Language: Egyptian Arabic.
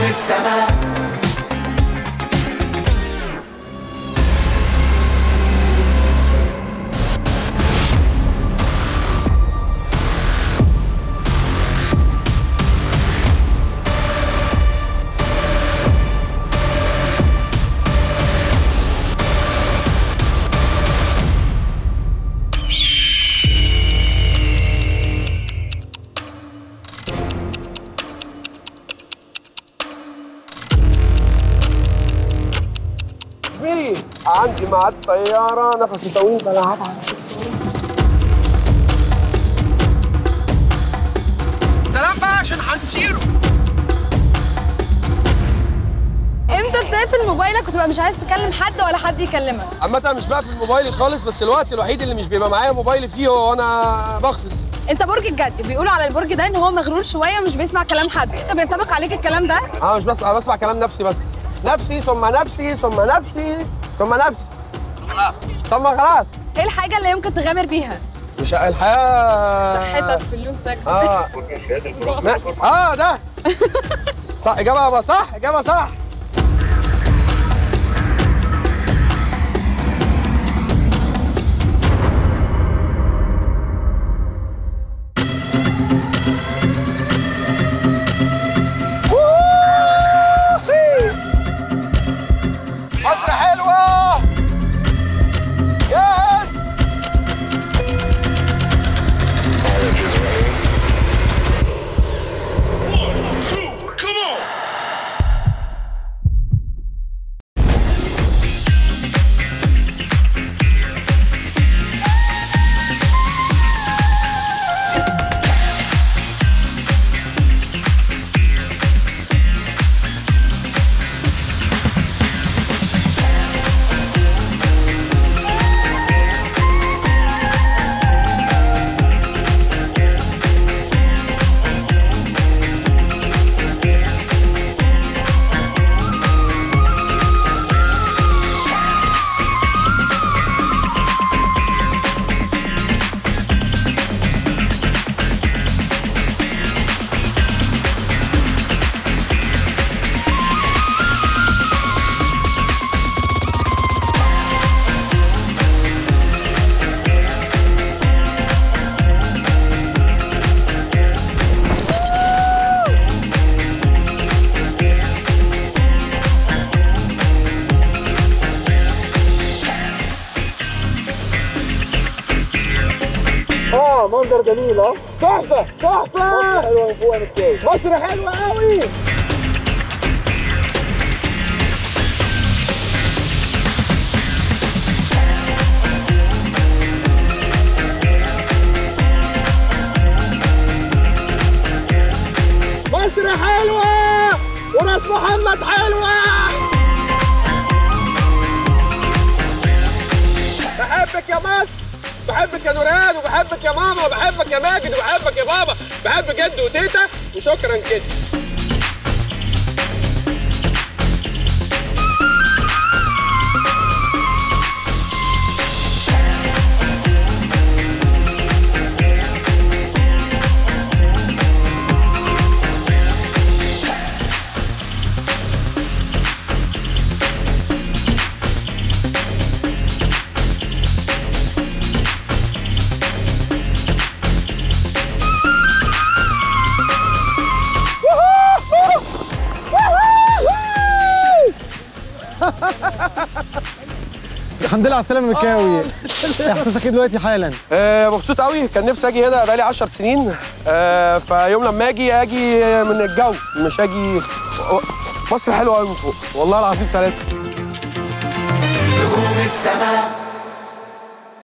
السماء زميلي عندي ميعاد طيارة نفسي طويل بلعبها سلام بقى عشان هنطيره امتى تقفل موبايلك وتبقى مش عايز تكلم حد ولا حد يكلمك عامة مش بقفل موبايلي خالص بس الوقت الوحيد اللي مش بيبقى معايا موبايلي فيه هو وانا بغطس انت برج الجدي بيقولوا على البرج ده ان هو مغرور شويه ومش بيسمع كلام حد انت بينطبق عليك الكلام ده انا مش بسمع بسمع كلام نفسي بس نفسي ثم نفسي ثم نفسي ثم نفسي ثم خلاص ايه الحاجه اللي يمكن تغامر بيها مش الحياة صحتك فلوسك اه ما- اه ده صح اجابه صح اجابه صح مصر حلوه يس اه منظر جميل اه تحفه تحفه مصر حلوه فوق من مصر حلوه قوي مصر حلوه وناس محمد حلوه بحبك يا مصر بحبك يا نوران وبحبك يا ماما وبحبك يا ماجد وبحبك يا بابا بحب جد وتيتا وشكرا كده الحمد لله على السلامة مكاوي احساسك ايه دلوقتي حالا آه مبسوط قوي كان نفسي اجي هنا بقالي 10 سنين آه فيوم لما اجي اجي من الجو مش اجي مصر حلوه قوي من فوق والله العظيم ثلاثه نجوم السماء